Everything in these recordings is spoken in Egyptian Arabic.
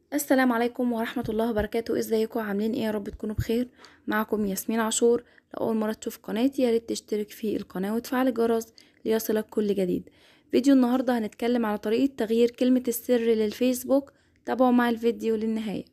السلام عليكم ورحمة الله وبركاته ازيكم عاملين ايه يا رب تكونوا بخير معكم ياسمين عاشور لو اول مرة تشوف قناتي يا ريت تشترك في القناة وتفعل الجرس ليصلك كل جديد فيديو النهاردة هنتكلم على طريقة تغيير كلمة السر للفيسبوك تابعوا مع الفيديو للنهاية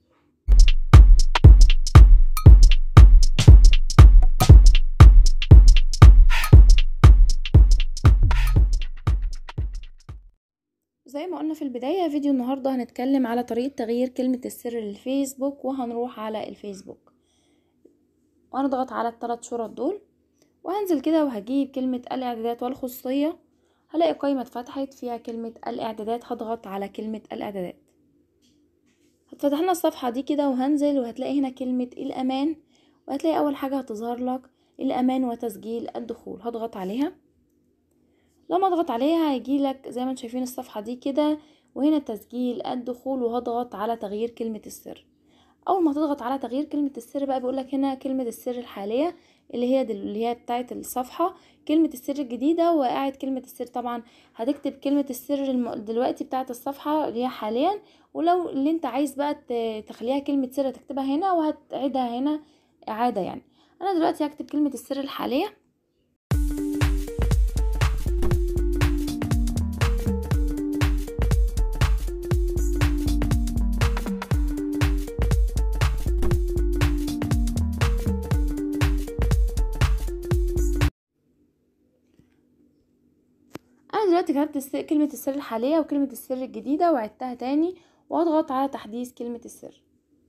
زي ما قلنا في البداية فيديو النهاردة هنتكلم على طريقة تغيير كلمة السر للفيسبوك وهنروح على الفيسبوك وهنضغط على الثلاث شرط دول وهنزل كده وهجيب كلمة الاعدادات والخصوصية هلاقي قائمة اتفتحت فيها كلمة الاعدادات هضغط على كلمة الاعدادات هتفتح لنا الصفحة دي كده وهنزل وهتلاقي هنا كلمة الامان وهتلاقي اول حاجة هتظهر لك الامان وتسجيل الدخول هضغط عليها لما اضغط عليها هيجيلك زي ما انتم شايفين الصفحة دي كده وهنا تسجيل الدخول وهضغط على تغيير كلمة السر اول ما تضغط على تغيير كلمة السر بقى بيقولك هنا كلمة السر الحالية اللي هي دل... اللي هي بتاعة الصفحة كلمة السر الجديدة وقاعد كلمة السر طبعا هتكتب كلمة السر الم... دلوقتي بتاعة الصفحة اللي هي حاليا ولو اللي انت عايز بقى تخليها كلمة سر تكتبها هنا وهتعيدها هنا اعادة يعني انا دلوقتي هكتب كلمة السر الحالية انا دلوقتي كتبت الس... كلمة السر الحالية وكلمة السر الجديدة وعدتها تاني واضغط على تحديث كلمة السر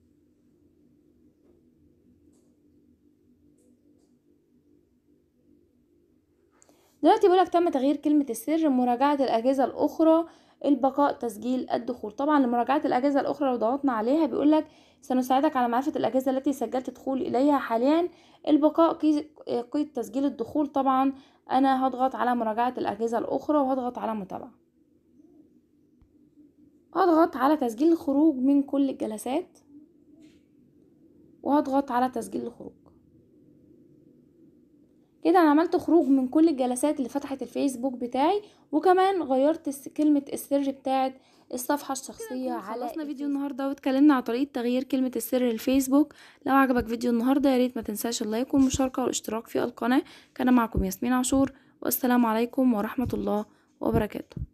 دلوقتي بيقولك تم تغيير كلمة السر مراجعة الأجهزة الأخرى البقاء تسجيل الدخول طبعا لمراجعة الأجهزة الأخرى لو ضغطنا عليها بيقولك سنساعدك على معرفة الأجهزة التي سجلت دخول إليها حاليا البقاء قيد تسجيل الدخول طبعا أنا هضغط على مراجعة الأجهزة الأخرى وهضغط على متابعة هضغط على تسجيل الخروج من كل الجلسات وهضغط على تسجيل الخروج كده انا عملت خروج من كل الجلسات اللي فتحت الفيسبوك بتاعي وكمان غيرت كلمة السر بتاعت الصفحة الشخصية على خلصنا فيديو النهاردة واتكلمنا على طريقة تغيير كلمة السر للفيسبوك لو عجبك فيديو النهاردة ياريت ما تنساش اللايك والمشاركة والاشتراك في القناة كان معكم ياسمين عاشور والسلام عليكم ورحمة الله وبركاته